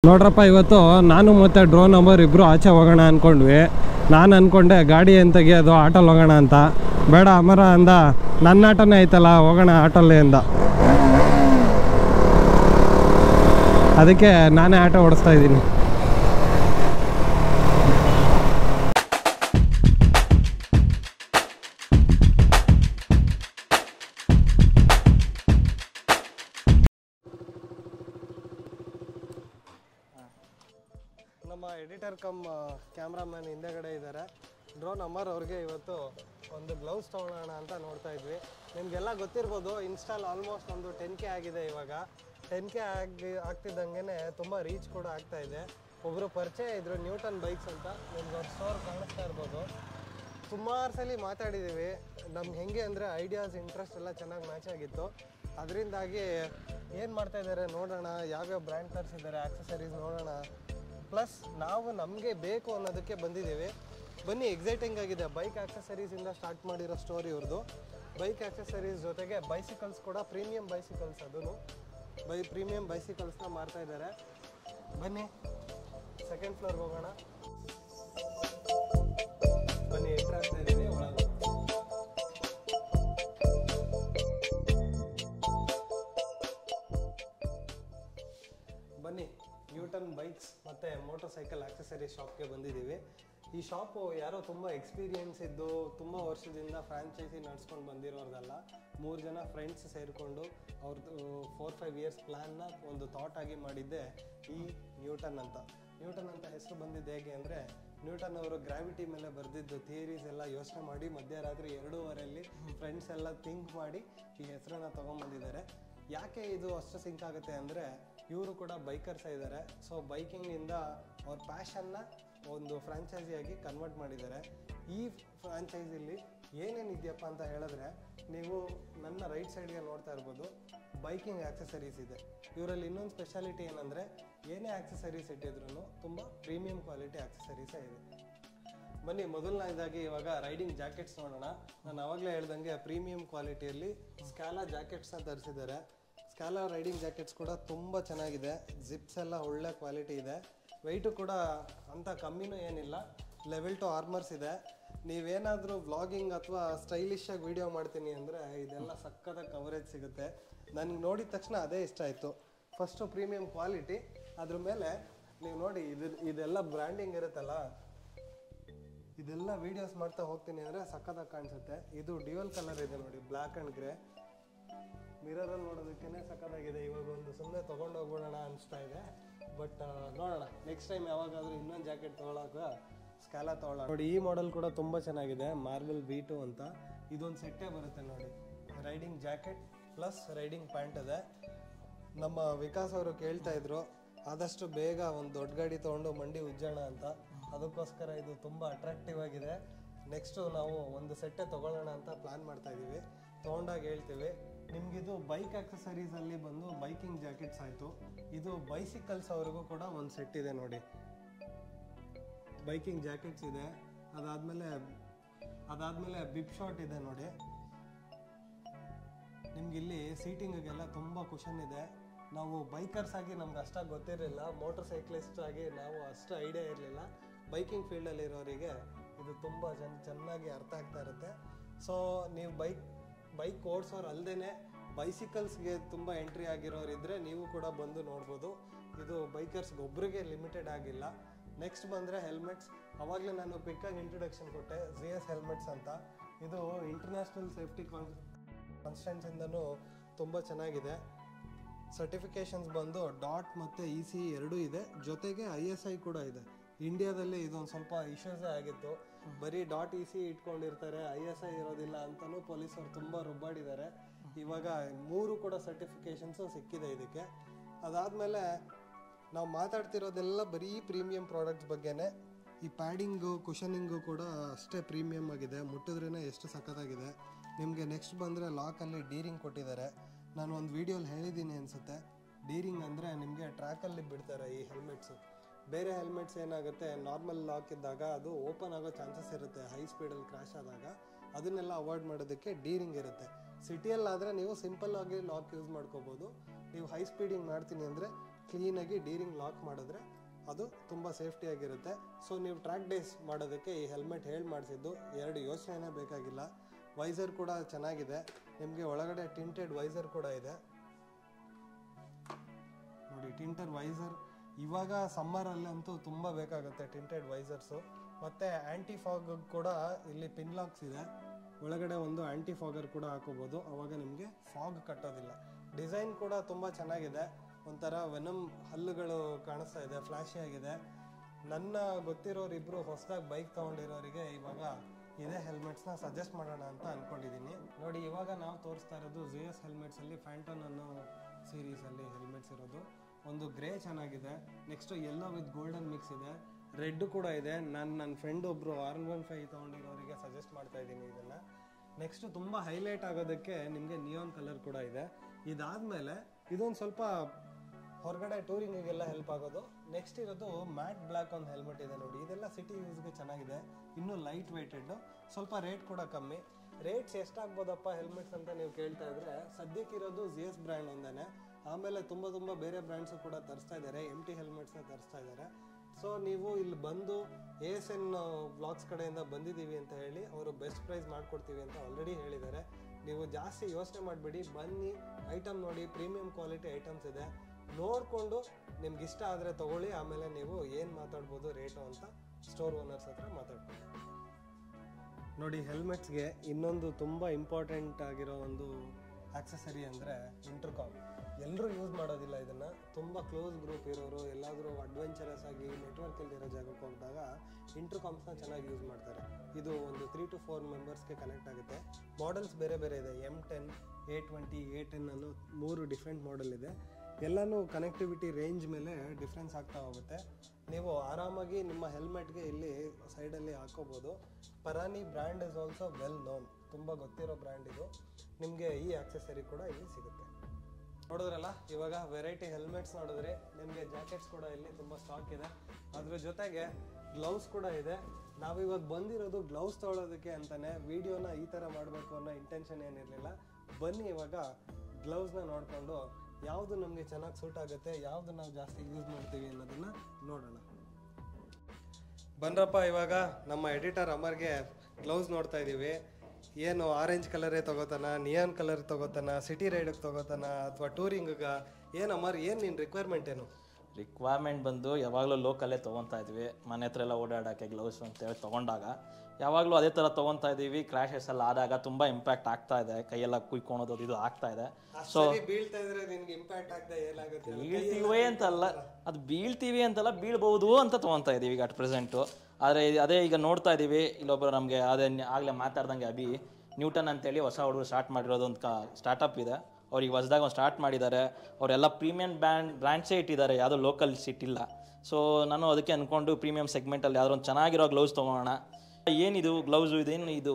ನೋಡ್ರಪ್ಪ ಇವತ್ತು ನಾನು ಮತ್ತು ಡ್ರೋನ್ ನಂಬರ್ ಇಬ್ಬರು ಆಚೆ ಹೋಗೋಣ ಅಂದ್ಕೊಂಡ್ವಿ ನಾನು ಅಂದ್ಕೊಂಡೆ ಗಾಡಿ ಏನು ತೆಗಿಯೋದು ಆಟೋಲ್ಲಿ ಹೋಗೋಣ ಅಂತ ಬೇಡ ಅಮರ ಅಂದ ನನ್ನ ಆಟೋನೇ ಐತಲ್ಲ ಹೋಗೋಣ ಆಟೋಲ್ಲಿ ಅಂದ ಅದಕ್ಕೆ ನಾನೇ ಆಟೋ ಓಡಿಸ್ತಾ ಇದ್ದೀನಿ ನಮ್ಮ ಎಡಿಟರ್ ಕಮ್ ಕ್ಯಾಮ್ರಾಮನ್ ಹಿಂದೆಗಡೆ ಇದ್ದಾರೆ ಡ್ರೋನ್ ಅಮರ್ ಅವ್ರಿಗೆ ಇವತ್ತು ಒಂದು ಗ್ಲೌಸ್ ತೊಗೊಳ್ಳೋಣ ಅಂತ ನೋಡ್ತಾ ಇದ್ವಿ ನಿಮಗೆಲ್ಲ ಗೊತ್ತಿರ್ಬೋದು ಇನ್ಸ್ಟಾಲ್ ಆಲ್ಮೋಸ್ಟ್ ಒಂದು ಟೆನ್ ಕೆ ಆಗಿದೆ ಇವಾಗ ಟೆನ್ ಕೆ ಆಗಿ ಆಗ್ತಿದ್ದಂಗೆ ತುಂಬ ರೀಚ್ ಕೂಡ ಆಗ್ತಾ ಇದೆ ಒಬ್ಬರು ಪರಿಚಯ ಇದ್ರು ನ್ಯೂಟನ್ ಬೈಕ್ಸ್ ಅಂತ ನಿಮ್ಗೆ ಅವ್ರ ಸ್ಟೋರ್ ಕಾಣಿಸ್ತಾ ಇರ್ಬೋದು ಸುಮಾರು ಸಲ ಮಾತಾಡಿದ್ದೀವಿ ನಮ್ಗೆ ಹೆಂಗೆ ಅಂದರೆ ಐಡಿಯಾಸ್ ಇಂಟ್ರೆಸ್ಟ್ ಎಲ್ಲ ಚೆನ್ನಾಗಿ ಮ್ಯಾಚ್ ಆಗಿತ್ತು ಅದರಿಂದಾಗಿ ಏನು ಮಾಡ್ತಾ ಇದ್ದಾರೆ ನೋಡೋಣ ಯಾವ್ಯಾವ ಬ್ರ್ಯಾಂಡ್ ತರಿಸಿದ್ದಾರೆ ಆಕ್ಸೆಸರೀಸ್ ನೋಡೋಣ ಪ್ಲಸ್ ನಾವು ನಮಗೆ ಬೇಕು ಅನ್ನೋದಕ್ಕೆ ಬಂದಿದ್ದೀವಿ ಬನ್ನಿ ಎಕ್ಸೈಟಿಂಗ್ ಆಗಿದೆ ಬೈಕ್ ಆಕ್ಸೆಸರೀಸಿಂದ ಸ್ಟಾರ್ಟ್ ಮಾಡಿರೋ ಸ್ಟೋರಿ ಇವ್ರದ್ದು ಬೈಕ್ ಆಕ್ಸೆಸರೀಸ್ ಜೊತೆಗೆ ಬೈಸಿಕಲ್ಸ್ ಕೂಡ ಪ್ರೀಮಿಯಂ ಬೈಸಿಕಲ್ಸ್ ಅದೂ ಬೈ ಪ್ರೀಮಿಯಂ ಬೈಸಿಕಲ್ಸ್ನ ಮಾರ್ತಾ ಇದ್ದಾರೆ ಬನ್ನಿ ಸೆಕೆಂಡ್ ಫ್ಲೋರ್ಗೆ ಹೋಗೋಣ ಬನ್ನಿ ಎಂಟ್ರ್ ಆಗ್ತಾ ಇದ್ದೀನಿ ಒಳಗೆ ಬನ್ನಿ ನ್ಯೂಟನ್ ಬೈಕ್ಸ್ ಮತ್ತು ಮೋಟರ್ ಸೈಕಲ್ ಆಕ್ಸೆಸರಿ ಶಾಪ್ಗೆ ಬಂದಿದ್ದೀವಿ ಈ ಶಾಪು ಯಾರೋ ತುಂಬ ಎಕ್ಸ್ಪೀರಿಯನ್ಸ್ ಇದ್ದು ತುಂಬ ವರ್ಷದಿಂದ ಫ್ರಾಂಚೈಸಿ ನಡ್ಸ್ಕೊಂಡು ಬಂದಿರೋರ್ದಲ್ಲ ಮೂರು ಜನ ಫ್ರೆಂಡ್ಸ್ ಸೇರಿಕೊಂಡು ಅವ್ರದ್ದು ಫೋರ್ ಫೈವ್ ಇಯರ್ಸ್ ಪ್ಲ್ಯಾನ್ನ ಒಂದು ಥಾಟ್ ಆಗಿ ಮಾಡಿದ್ದೆ ಈ ನ್ಯೂಟನ್ ಅಂತ ನ್ಯೂಟನ್ ಅಂತ ಹೆಸರು ಬಂದಿದ್ದು ಹೇಗೆ ಅಂದರೆ ನ್ಯೂಟನ್ ಅವರು ಗ್ರಾವಿಟಿ ಮೇಲೆ ಬರೆದಿದ್ದು ಥಿಯರೀಸ್ ಎಲ್ಲ ಯೋಚನೆ ಮಾಡಿ ಮಧ್ಯರಾತ್ರಿ ಎರಡೂವರೆಯಲ್ಲಿ ಫ್ರೆಂಡ್ಸ್ ಎಲ್ಲ ಥಿಂಕ್ ಮಾಡಿ ಈ ಹೆಸರನ್ನು ತೊಗೊಂಬಂದಿದ್ದಾರೆ ಯಾಕೆ ಇದು ಅಷ್ಟು ಸಿಂಕ್ ಆಗುತ್ತೆ ಅಂದರೆ ಇವರು ಕೂಡ ಬೈಕರ್ಸ್ ಇದ್ದಾರೆ ಸೊ ಬೈಕಿಂಗಿಂದ ಅವ್ರ ಪ್ಯಾಷನ್ನ ಒಂದು ಫ್ರಾಂಚೈಸಿಯಾಗಿ ಕನ್ವರ್ಟ್ ಮಾಡಿದ್ದಾರೆ ಈ ಫ್ರಾಂಚೈಸಿಲಿ ಏನೇನು ಇದೆಯಪ್ಪ ಅಂತ ಹೇಳಿದ್ರೆ ನೀವು ನನ್ನ ರೈಟ್ ಸೈಡ್ಗೆ ನೋಡ್ತಾ ಇರ್ಬೋದು ಬೈಕಿಂಗ್ ಆಕ್ಸೆಸರೀಸ್ ಇದೆ ಇವರಲ್ಲಿ ಇನ್ನೊಂದು ಸ್ಪೆಷಾಲಿಟಿ ಏನಂದರೆ ಏನೇ ಆಕ್ಸೆಸರೀಸ್ ಇಟ್ಟಿದ್ರು ತುಂಬ ಪ್ರೀಮಿಯಂ ಕ್ವಾಲಿಟಿ ಆಕ್ಸೆಸರೀಸೇ ಇದೆ ಬನ್ನಿ ಮೊದಲನೇದಾಗಿ ಇವಾಗ ರೈಡಿಂಗ್ ಜಾಕೆಟ್ಸ್ ನೋಡೋಣ ನಾನು ಆವಾಗಲೇ ಹೇಳ್ದಂಗೆ ಪ್ರೀಮಿಯಂ ಕ್ವಾಲಿಟಿಯಲ್ಲಿ ಸ್ಕ್ಯಾಲಾ ಜಾಕೆಟ್ಸ್ನ ತರಿಸಿದ್ದಾರೆ ಸ್ಕ್ಯಾಲಾ ರೈಡಿಂಗ್ ಜಾಕೆಟ್ಸ್ ಕೂಡ ತುಂಬ ಚೆನ್ನಾಗಿದೆ ಜಿಪ್ಸ್ ಎಲ್ಲ ಒಳ್ಳೆ ಕ್ವಾಲಿಟಿ ಇದೆ ವೆಯ್ಟು ಕೂಡ ಅಂಥ ಕಮ್ಮಿನೂ ಏನಿಲ್ಲ ಲೆವೆಲ್ ಟು ಆರ್ಮರ್ಸ್ ಇದೆ ನೀವೇನಾದರೂ ವ್ಲಾಗಿಂಗ್ ಅಥವಾ ಸ್ಟೈಲಿಶಾಗಿ ವಿಡಿಯೋ ಮಾಡ್ತೀನಿ ಅಂದರೆ ಇದೆಲ್ಲ ಸಕ್ಕತ್ತಾಗಿ ಕವರೇಜ್ ಸಿಗುತ್ತೆ ನನಗೆ ನೋಡಿದ ತಕ್ಷಣ ಅದೇ ಇಷ್ಟ ಆಯಿತು ಫಸ್ಟು ಪ್ರೀಮಿಯಂ ಕ್ವಾಲಿಟಿ ಅದ್ರ ಮೇಲೆ ನೀವು ನೋಡಿ ಇದು ಇದೆಲ್ಲ ಬ್ರ್ಯಾಂಡಿಂಗ್ ಇರುತ್ತಲ್ಲ ಇದೆಲ್ಲ ವಿಡಿಯೋಸ್ ಮಾಡ್ತಾ ಹೋಗ್ತೀನಿ ಅಂದರೆ ಸಖತ್ತಾಗಿ ಕಾಣಿಸುತ್ತೆ ಇದು ಡ್ಯುಯಲ್ ಕಲರ್ ಇದೆ ನೋಡಿ ಬ್ಲ್ಯಾಕ್ ಆ್ಯಂಡ್ ಗ್ರೇ ಮಿರರಲ್ಲಿ ನೋಡೋದಕ್ಕೇ ಸಖತ್ತಾಗಿದೆ ಇವಾಗ ಒಂದು ಸುಮ್ಮನೆ ತೊಗೊಂಡು ಹೋಗ್ಬಿಡೋಣ ಅನಿಸ್ತಾ ಇದೆ ಬಟ್ ನೋಡೋಣ ನೆಕ್ಸ್ಟ್ ಟೈಮ್ ಯಾವಾಗಾದರೂ ಇನ್ನೊಂದು ಜಾಕೆಟ್ ತೊಗೊಳಕ ಸ್ಕ್ಯಾಲ ತೊಗೊಳ್ಳೋಣ ನೋಡಿ ಈ ಮಾಡೆಲ್ ಕೂಡ ತುಂಬ ಚೆನ್ನಾಗಿದೆ ಮಾರ್ಬಲ್ ಬಿ ಟು ಅಂತ ಇದೊಂದು ಸೆಟ್ಟೇ ಬರುತ್ತೆ ನೋಡಿ riding jacket plus riding pant ಇದೆ ನಮ್ಮ ವಿಕಾಸ್ ಅವರು ಕೇಳ್ತಾ ಇದ್ರು ಆದಷ್ಟು ಬೇಗ ಒಂದು ದೊಡ್ಡ ಗಾಡಿ ತೊಗೊಂಡು ಮಂಡಿ ಉಜ್ಜೋಣ ಅಂತ ಅದಕ್ಕೋಸ್ಕರ ಇದು ತುಂಬ ಅಟ್ರಾಕ್ಟಿವ್ ಆಗಿದೆ ನೆಕ್ಸ್ಟು ನಾವು ಒಂದು ಸೆಟ್ಟೆ ತೊಗೊಳ್ಳೋಣ ಅಂತ ಪ್ಲ್ಯಾನ್ ಮಾಡ್ತಾ ಇದ್ದೀವಿ ತೊಗೊಂಡಾಗ ಹೇಳ್ತೀವಿ ನಿಮಗಿದು ಬೈಕ್ ಆಕ್ಸೆಸರೀಸಲ್ಲಿ ಬಂದು ಬೈಕಿಂಗ್ ಜಾಕೆಟ್ಸ್ ಆಯಿತು ಇದು ಬೈಸಿಕಲ್ಸ್ ಅವ್ರಿಗೂ ಕೂಡ ಒಂದು ಸೆಟ್ ಇದೆ ನೋಡಿ ಬೈಕಿಂಗ್ ಜಾಕೆಟ್ಸ್ ಇದೆ ಅದಾದಮೇಲೆ ಅದಾದಮೇಲೆ ಬಿಪ್ ಶಾಟ್ ಇದೆ ನೋಡಿ ನಿಮ್ಗೆ ಇಲ್ಲಿ ಸೀಟಿಂಗಿಗೆಲ್ಲ ತುಂಬ ಕುಷನ್ ಇದೆ ನಾವು ಬೈಕರ್ಸ್ ಆಗಿ ನಮ್ಗೆ ಅಷ್ಟಾಗಿ ಗೊತ್ತಿರಲಿಲ್ಲ ಮೋಟರ್ ಸೈಕ್ಲಿಸ್ಟ್ ಆಗಿ ನಾವು ಅಷ್ಟು ಐಡಿಯಾ ಇರಲಿಲ್ಲ ಬೈಕಿಂಗ್ ಫೀಲ್ಡಲ್ಲಿ ಇರೋರಿಗೆ ಇದು ತುಂಬ ಚೆನ್ನ ಚೆನ್ನಾಗಿ ಅರ್ಥ ಆಗ್ತಾ ಇರುತ್ತೆ ಸೊ ನೀವು ಬೈಕ್ ಬೈಕ್ ಓಡಿಸೋರು ಅಲ್ಲದೇ ಬೈಸಿಕಲ್ಸ್ಗೆ ತುಂಬ ಎಂಟ್ರಿ ಆಗಿರೋರಿದ್ದರೆ ನೀವು ಕೂಡ ಬಂದು ನೋಡ್ಬೋದು ಇದು ಬೈಕರ್ಸ್ಗೆ ಒಬ್ರಿಗೆ ಲಿಮಿಟೆಡ್ ಆಗಿಲ್ಲ ನೆಕ್ಸ್ಟ್ ಬಂದರೆ ಹೆಲ್ಮೆಟ್ಸ್ ಅವಾಗಲೇ ನಾನು ಕ್ವಿಕ್ಕಾಗಿ ಇಂಟ್ರೊಡಕ್ಷನ್ ಕೊಟ್ಟೆ ಜಿ ಎಸ್ ಹೆಲ್ಮೆಟ್ಸ್ ಅಂತ ಇದು ಇಂಟರ್ನ್ಯಾಷನಲ್ ಸೇಫ್ಟಿ ಕಾನ್ ಕಾನ್ಸ್ಟೆನ್ಸಿಂದನೂ ತುಂಬ ಚೆನ್ನಾಗಿದೆ ಸರ್ಟಿಫಿಕೇಷನ್ಸ್ ಬಂದು ಡಾಟ್ ಮತ್ತು ಇ ಸಿ ಎರಡೂ ಇದೆ ಜೊತೆಗೆ ಐ ಎಸ್ ಐ ಕೂಡ ಇದೆ ಇಂಡಿಯಾದಲ್ಲಿ ಇದೊಂದು ಸ್ವಲ್ಪ ಇಶ್ಯೂಸೇ ಆಗಿತ್ತು ಬರೀ ಡಾಟ್ ಇ ಸಿ ಇಟ್ಕೊಂಡಿರ್ತಾರೆ ಐ ಎಸ್ ಐ ಇರೋದಿಲ್ಲ ಅಂತಲೂ ಪೊಲೀಸರು ತುಂಬ ರುಬ್ಬಾಡಿದ್ದಾರೆ ಇವಾಗ ಮೂರು ಕೂಡ ಸರ್ಟಿಫಿಕೇಷನ್ಸು ಸಿಕ್ಕಿದೆ ಇದಕ್ಕೆ ಅದಾದಮೇಲೆ ನಾವು ಮಾತಾಡ್ತಿರೋದೆಲ್ಲ ಬರೀ ಪ್ರೀಮಿಯಂ ಪ್ರಾಡಕ್ಟ್ಸ್ ಬಗ್ಗೆನೇ ಈ ಪ್ಯಾಡಿಂಗು ಕುಷನಿಂಗು ಕೂಡ ಅಷ್ಟೇ ಪ್ರೀಮಿಯಮ್ ಆಗಿದೆ ಮುಟ್ಟಿದ್ರೇ ಎಷ್ಟು ಸಖತ್ತಾಗಿದೆ ನಿಮಗೆ ನೆಕ್ಸ್ಟ್ ಬಂದರೆ ಲಾಕಲ್ಲಿ ಡೀರಿಂಗ್ ಕೊಟ್ಟಿದ್ದಾರೆ ನಾನು ಒಂದು ವೀಡಿಯೋಲಿ ಹೇಳಿದ್ದೀನಿ ಅನಿಸುತ್ತೆ ಡೀರಿಂಗ್ ಅಂದರೆ ನಿಮಗೆ ಟ್ರ್ಯಾಕಲ್ಲಿ ಬಿಡ್ತಾರೆ ಈ ಹೆಲ್ಮೆಟ್ಸು ಬೇರೆ ಹೆಲ್ಮೆಟ್ಸ್ ಏನಾಗುತ್ತೆ ನಾರ್ಮಲ್ ಲಾಕ್ ಇದ್ದಾಗ ಅದು ಓಪನ್ ಆಗೋ ಚಾನ್ಸಸ್ ಇರುತ್ತೆ ಹೈ ಸ್ಪೀಡಲ್ಲಿ ಕ್ರ್ಯಾಶ್ ಆದಾಗ ಅದನ್ನೆಲ್ಲ ಅವಾಯ್ಡ್ ಮಾಡೋದಕ್ಕೆ ಡೀರಿಂಗ್ ಇರುತ್ತೆ ಸಿಟಿಯಲ್ಲಾದರೆ ನೀವು ಸಿಂಪಲ್ ಆಗಿ ಲಾಕ್ ಯೂಸ್ ಮಾಡ್ಕೋಬೋದು ನೀವು ಹೈ ಸ್ಪೀಡಿಂಗ್ ಮಾಡ್ತೀನಿ ಅಂದರೆ ಕ್ಲೀನಾಗಿ ಡೀರಿಂಗ್ ಲಾಕ್ ಮಾಡಿದ್ರೆ ಅದು ತುಂಬ ಸೇಫ್ಟಿಯಾಗಿರುತ್ತೆ ಸೊ ನೀವು ಟ್ರ್ಯಾಕ್ ಡೇಸ್ ಮಾಡೋದಕ್ಕೆ ಈ ಹೆಲ್ಮೆಟ್ ಹೇಳಿ ಮಾಡಿಸಿದ್ದು ಎರಡು ಯೋಚನೆನೇ ಬೇಕಾಗಿಲ್ಲ ವೈಸರ್ ಕೂಡ ಚೆನ್ನಾಗಿದೆ ನಿಮಗೆ ಒಳಗಡೆ ಟಿಂಟೆಡ್ ವೈಸರ್ ಕೂಡ ಇದೆ ನೋಡಿ ಟಿಂಟರ್ ವೈಸರ್ ಇವಾಗ ಸಮ್ಮರಲ್ಲಂತೂ ತುಂಬ ಬೇಕಾಗುತ್ತೆ ಟಿಂಟೆಡ್ ವೈಸರ್ಸು ಮತ್ತು ಆ್ಯಂಟಿ ಫಾಗ್ ಕೂಡ ಇಲ್ಲಿ ಪಿನ್ ಲಾಕ್ಸ್ ಇದೆ ಒಳಗಡೆ ಒಂದು ಆ್ಯಂಟಿ ಫಾಗರ್ ಕೂಡ ಹಾಕೋಬೋದು ಅವಾಗ ನಿಮಗೆ ಫಾಗ್ ಕಟ್ಟೋದಿಲ್ಲ ಡಿಸೈನ್ ಕೂಡ ತುಂಬ ಚೆನ್ನಾಗಿದೆ ಒಂಥರ ವೆನಮ್ ಹಲ್ಲುಗಳು ಕಾಣಿಸ್ತಾ ಇದೆ ಫ್ಲಾಶಿ ಆಗಿದೆ ನನ್ನ ಗೊತ್ತಿರೋರು ಇಬ್ಬರು ಹೊಸದಾಗಿ ಬೈಕ್ ತೊಗೊಂಡಿರೋರಿಗೆ ಇವಾಗ ಇದೇ ಹೆಲ್ಮೆಟ್ಸ್ನ ಸಜೆಸ್ಟ್ ಮಾಡೋಣ ಅಂತ ಅನ್ಕೊಂಡಿದ್ದೀನಿ ನೋಡಿ ಇವಾಗ ನಾವು ತೋರಿಸ್ತಾ ಇರೋದು ಜಿ ಎಸ್ ಹೆಲ್ಮೆಟ್ಸಲ್ಲಿ ಫ್ಯಾಂಟನ್ ಅನ್ನೋ ಸೀರೀಸಲ್ಲಿ ಹೆಲ್ಮೆಟ್ಸ್ ಇರೋದು ಒಂದು ಗ್ರೇ ಚೆನ್ನಾಗಿದೆ next yellow with golden mix ಇದೆ ರೆಡ್ ಕೂಡ ಇದೆ ನಾನು ನನ್ನ ಫ್ರೆಂಡ್ ಒಬ್ಬರು ಆರ್ ಒನ್ ಫೈವ್ ತೊಗೊಂಡಿರೋರಿಗೆ ಸಜೆಸ್ಟ್ ಮಾಡ್ತಾ ಇದ್ದೀನಿ ಇದನ್ನು ನೆಕ್ಸ್ಟ್ ತುಂಬ ಹೈಲೈಟ್ ಆಗೋದಕ್ಕೆ ನಿಮಗೆ ನಿಯಾನ್ ಕಲರ್ ಕೂಡ ಇದೆ ಇದಾದಮೇಲೆ ಇದೊಂದು ಸ್ವಲ್ಪ ಹೊರಗಡೆ ಟೂರಿಂಗಿಗೆಲ್ಲ ಹೆಲ್ಪ್ ಆಗೋದು ನೆಕ್ಸ್ಟ್ ಇರೋದು ಮ್ಯಾಟ್ ಬ್ಲ್ಯಾಕ್ ಒಂದು ಹೆಲ್ಮೆಟ್ ಇದೆ ನೋಡಿ ಇದೆಲ್ಲ ಸಿಟಿ ಯೂಸ್ಗೆ ಚೆನ್ನಾಗಿದೆ ಇನ್ನೂ ಲೈಟ್ ವೆಯ್ಟೆಡ್ ಸ್ವಲ್ಪ ರೇಟ್ ಕೂಡ ಕಮ್ಮಿ ರೇಟ್ಸ್ ಎಷ್ಟಾಗ್ಬೋದಪ್ಪ ಹೆಲ್ಮೆಟ್ಸ್ ಅಂತ ನೀವು ಕೇಳ್ತಾ ಇದ್ರೆ ಸದ್ಯಕ್ಕಿರೋದು ಜಿ ಎಸ್ ಬ್ರ್ಯಾಂಡ್ ಒಂದೇ ಆಮೇಲೆ ತುಂಬ ತುಂಬ ಬೇರೆ ಬ್ರ್ಯಾಂಡ್ಸು ಕೂಡ ತರಿಸ್ತಾ ಇದ್ದಾರೆ ಎಮ್ ಟಿ ಹೆಲ್ಮೆಟ್ಸ್ನ ತರಿಸ್ತಾ ಇದ್ದಾರೆ ಸೊ ನೀವು ಇಲ್ಲಿ ಬಂದು ಎ ಎಸ್ ಎನ್ ವ್ಲಾಗ್ಸ್ ಕಡೆಯಿಂದ ಬಂದಿದ್ದೀವಿ ಅಂತ ಹೇಳಿ ಅವರು ಬೆಸ್ಟ್ ಪ್ರೈಸ್ ಮಾಡಿಕೊಡ್ತೀವಿ ಅಂತ ಆಲ್ರೆಡಿ ಹೇಳಿದ್ದಾರೆ ನೀವು ಜಾಸ್ತಿ ಯೋಚನೆ ಮಾಡಬೇಡಿ ಬನ್ನಿ ಐಟಮ್ ನೋಡಿ ಪ್ರೀಮಿಯಂ ಕ್ವಾಲಿಟಿ ಐಟಮ್ಸ್ ಇದೆ ನೋಡಿಕೊಂಡು ನಿಮ್ಗೆ ಇಷ್ಟ ಆದರೆ ತಗೊಳ್ಳಿ ಆಮೇಲೆ ನೀವು ಏನು ಮಾತಾಡ್ಬೋದು ರೇಟು ಅಂತ ಸ್ಟೋರ್ ಓನರ್ಸ್ ಹತ್ರ ಮಾತಾಡ್ಬೋದು ನೋಡಿ ಹೆಲ್ಮೆಟ್ಸ್ಗೆ ಇನ್ನೊಂದು ತುಂಬ ಇಂಪಾರ್ಟೆಂಟ್ ಆಗಿರೋ ಒಂದು ಆಕ್ಸೆಸರಿ ಅಂದರೆ ಇಂಟರ್ಕಾಮ್ ಎಲ್ಲರೂ ಯೂಸ್ ಮಾಡೋದಿಲ್ಲ ಇದನ್ನು ತುಂಬ ಕ್ಲೋಸ್ ಗ್ರೂಪ್ ಇರೋರು ಎಲ್ಲಾದರೂ ಅಡ್ವೆಂಚರಸ್ ಆಗಿ ನೆಟ್ವರ್ಕ್ ಇಲ್ದಿರೋ ಜಾಗಕ್ಕೆ ಹೋದಾಗ ಇಂಟರ್ಕಾಮ್ಸ್ನ ಚೆನ್ನಾಗಿ ಯೂಸ್ ಮಾಡ್ತಾರೆ ಇದು ಒಂದು ತ್ರೀ ಟು ಫೋರ್ ಮೆಂಬರ್ಸ್ಗೆ ಕನೆಕ್ಟ್ ಆಗುತ್ತೆ ಮಾಡೆಲ್ಸ್ ಬೇರೆ ಬೇರೆ ಇದೆ M ten A twenty A ten ಅನ್ನೋ ಮೂರು ಡಿಫ್ರೆಂಟ್ ಮಾಡೆಲ್ ಇದೆ ಎಲ್ಲನೂ ಕನೆಕ್ಟಿವಿಟಿ ರೇಂಜ್ ಮೇಲೆ ಡಿಫ್ರೆನ್ಸ್ ಆಗ್ತಾ ಹೋಗುತ್ತೆ ನೀವು ಆರಾಮಾಗಿ ನಿಮ್ಮ ಹೆಲ್ಮೆಟ್ಗೆ ಇಲ್ಲಿ ಸೈಡಲ್ಲಿ ಹಾಕೋಬೋದು ಪರಾನಿ brand is also well known ತುಂಬ ಗೊತ್ತಿರೋ ಬ್ರ್ಯಾಂಡ್ ಇದು ನಿಮಗೆ ಈ ಆಕ್ಸೆಸರಿ ಕೂಡ ಇಲ್ಲಿ ಸಿಗುತ್ತೆ ನೋಡಿದ್ರಲ್ಲ ಇವಾಗ ವೆರೈಟಿ ಹೆಲ್ಮೆಟ್ಸ್ ನೋಡಿದ್ರಿ ನಿಮಗೆ ಜಾಕೆಟ್ಸ್ ಕೂಡ ಇಲ್ಲಿ ತುಂಬ ಸ್ಟಾಕ್ ಇದೆ ಅದ್ರ ಜೊತೆಗೆ ಗ್ಲೌಸ್ ಕೂಡ ಇದೆ ನಾವಿವಾಗ ಬಂದಿರೋದು ಗ್ಲೌಸ್ ತೊಗೊಳೋದಕ್ಕೆ ಅಂತಾನೆ ವಿಡಿಯೋನ ಈ ಥರ ಮಾಡಬೇಕು ಅನ್ನೋ ಇಂಟೆನ್ಷನ್ ಏನಿರಲಿಲ್ಲ ಬನ್ನಿ ಇವಾಗ ಗ್ಲೌಸ್ನ ನೋಡಿಕೊಂಡು ಯಾವುದು ನಮಗೆ ಚೆನ್ನಾಗಿ ಸೂಟ್ ಆಗುತ್ತೆ ಯಾವುದು ನಾವು ಜಾಸ್ತಿ ಯೂಸ್ ಮಾಡ್ತೀವಿ ಅನ್ನೋದನ್ನ ನೋಡೋಣ ಬನ್ರಪ್ಪ ಇವಾಗ ನಮ್ಮ ಎಡಿಟರ್ ಅಮರ್ಗೆ ಗ್ಲೌಸ್ ನೋಡ್ತಾ ಇದ್ದೀವಿ ಏನು ಆರೆಂಜ್ ಕಲರೇ ತಗೋತಾನ ನಿಯಾನ್ ಕಲರ್ ತಗೋತಾನ ಸಿಟಿ ರೈಡಿಗೆ ತಗೋತಾನ ಅಥವಾ ಟೂರಿಂಗ್ಗೆ ಏನು ಅಮರ್ ಏನು ನಿನ್ನ ರಿಕ್ವೈರ್ಮೆಂಟ್ ಏನು ರಿಕ್ವೈರ್ಮೆಂಟ್ ಬಂದು ಯಾವಾಗಲೂ ಲೋಕಲ್ಲೇ ತೊಗೊತಾ ಇದ್ವಿ ಮನೆ ಹತ್ರ ಎಲ್ಲ ಓಡಾಡೋಕ್ಕೆ ಗ್ಲೌಸ್ ಅಂತೇಳಿ ತೊಗೊಂಡಾಗ ಯಾವಾಗಲೂ ಅದೇ ಥರ ತೊಗೊತಾ ಇದ್ದೀವಿ ಕ್ರ್ಯಾಶಸ್ ಎಲ್ಲ ಆದಾಗ ತುಂಬ ಇಂಪ್ಯಾಕ್ಟ್ ಆಗ್ತಾ ಇದೆ ಕೈಯೆಲ್ಲ ಕುಯ್ಕೊಳೋದು ಅದು ಇದು ಆಗ್ತಾ ಇದೆ ಸೊ ಬೀಳ್ತಾ ಇದ್ರೆ ನಿನ್ಗೆ ಇಂಪ್ಯಾಕ್ಟ್ ಆಗದೆ ಏನಾಗುತ್ತೆ ಬೀಳ್ತೀವಿ ಅಂತಲ್ಲ ಅದು ಬೀಳ್ತೀವಿ ಅಂತಲ್ಲ ಬೀಳ್ಬಹುದು ಅಂತ ತೊಗೊತಾ ಇದ್ದೀವಿ ಈಗ ಅಟ್ ಪ್ರೆಸೆಂಟು ಆದರೆ ಅದೇ ಈಗ ನೋಡ್ತಾ ಇದ್ದೀವಿ ಇಲ್ಲೊಬ್ಬರು ನಮಗೆ ಅದೇ ಆಗಲೇ ಮಾತಾಡ್ದಂಗೆ ಅಭಿ ನ್ಯೂಟನ್ ಅಂತೇಳಿ ಹೊಸ ಹುಡುಗರು ಸ್ಟಾರ್ಟ್ ಮಾಡಿರೋದು ಒಂದು ಕಾ ಸ್ಟಾರ್ಟಪ್ ಇದೆ ಅವ್ರಿಗೆ ಹೊಸದಾಗ ಒಂದು ಸ್ಟಾರ್ಟ್ ಮಾಡಿದ್ದಾರೆ ಅವರೆಲ್ಲ ಪ್ರೀಮಿಯಂ ಬ್ರ್ಯಾಂಡ್ ಬ್ರ್ಯಾಂಡ್ಸೇ ಇಟ್ಟಿದ್ದಾರೆ ಯಾವುದೋ ಲೋಕಲ್ ಸಿಟ್ ಇಲ್ಲ ಸೊ ನಾನು ಅದಕ್ಕೆ ಅಂದ್ಕೊಂಡು ಪ್ರೀಮಿಯಂ ಸೆಗ್ಮೆಂಟಲ್ಲಿ ಯಾವ್ದೋ ಒಂದು ಚೆನ್ನಾಗಿರೋ ಗ್ಲೌಸ್ ತೊಗೊಳೋಣ ಏನಿದು ಗ್ಲೌಸು ಇದೇನು ಇದು